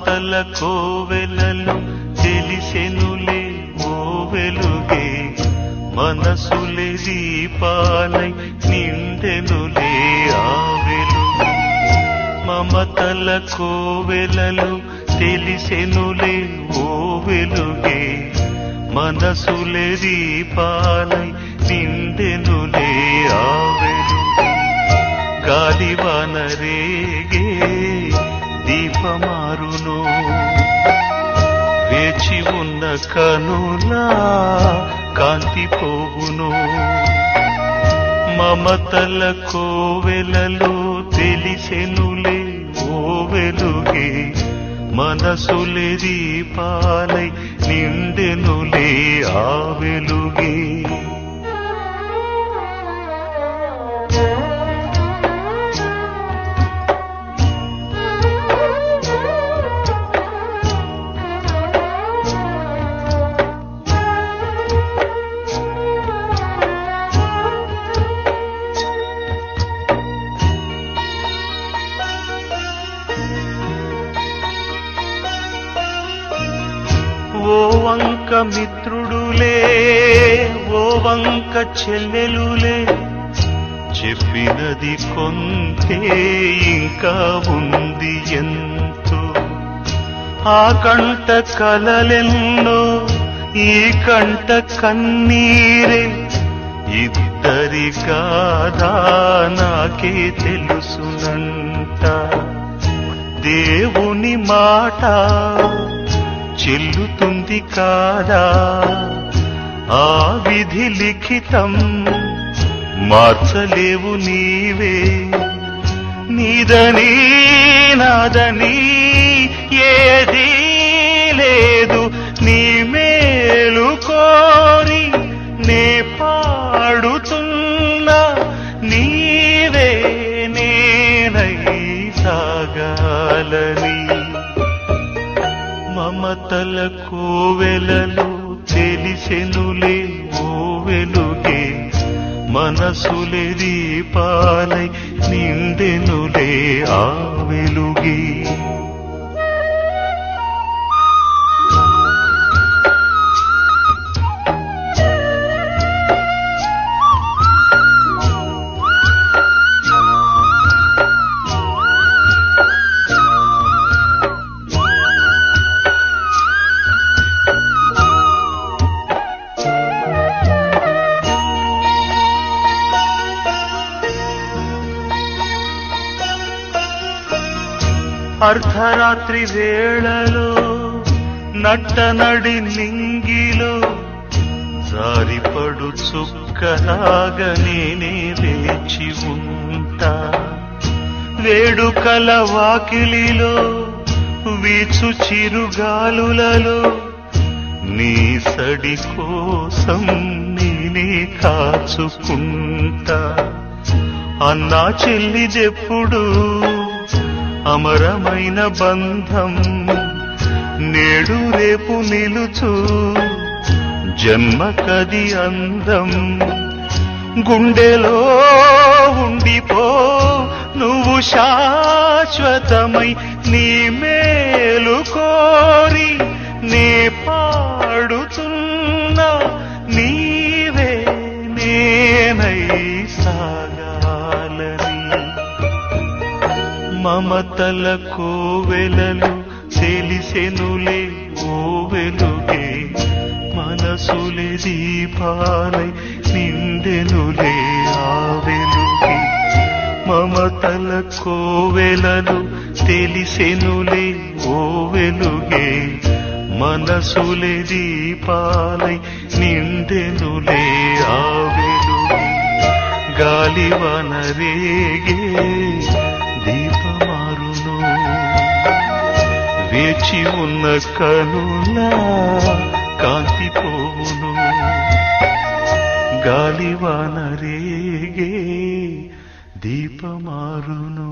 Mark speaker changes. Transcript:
Speaker 1: మమతల కోవెలలు తెలిసెనులే ఓ వెలుగే మనసులే దీపాలై నిండెనులే ఆ వెలుగు మమతల కోవెలలు తెలిసెనులే ఓ వెలుగే మనసులే దీపాలై నిండెనులే ఆ వెలుగు గాలివాన రేగే దీపమారును వేచి ఉన్న కనులా కాంతి పోగును మమతల కోవెలలో తెలిసెనులే ఓ వెలుగే మనసులే దీపాలై నిండెనులే ఆ వెలుగే ఓ వంక మిత్రుడులే ఓ వంక చెల్లెలులే చెప్పినది కొంతే ఇంకా ఉంది ఎంతో ఆ కంట కలలెన్నో ఈ కంట కన్నీరే ఇద్దరి కాదా నాకే తెలుసునంట దేవుని మాట చెల్లుతుంది కాదా ఆ విధి లిఖితం మార్చలేవు నీవే నీదని నాదని ఏదీ లేదు నీ మేలు కోరి నే పాడుతున్నా నీవే నేనై సాగాలని మమతల కోవెలలో తెలిసెనులే ఓ వెలుగే మనసులే దీపాలై నిండెనులే ఆ వెలుగే అర్ధరాత్రి వేళలో నట్టనడి నింగిలో జారిపడు చుక్కలాగా నేనే వేచి ఉంటా వేడుకల వాకిలిలో వీచు చిరుగాలులలో నీ సడి కోసం నేనే కాచుకుంటా అన్నా చెల్లిదెప్పుడు అమరమైన బంధం నేడు రేపు నిలుచు జన్మకది అందం గుండెలో ఉండిపో నువ్వు శాశ్వతమై నీ మేలు కోరి నే పాడుతున్నా నీవే నేనై సాగాలని మమతల కోవెలలు తెలిసెనులే ఓ వెలుగే మనసులే దీపాలై నిండెనులే ఆ వెలుగే మమతల కోవెలలు తెలిసెనులే ఓ వెలుగే మనసులే దీపాలై నిండెనులే ఆ వెలుగే గాలివన రేగే దీపమారును వేచి ఉన్న కనులా కాంతి పోవును గాలివాన రేగే దీపమారును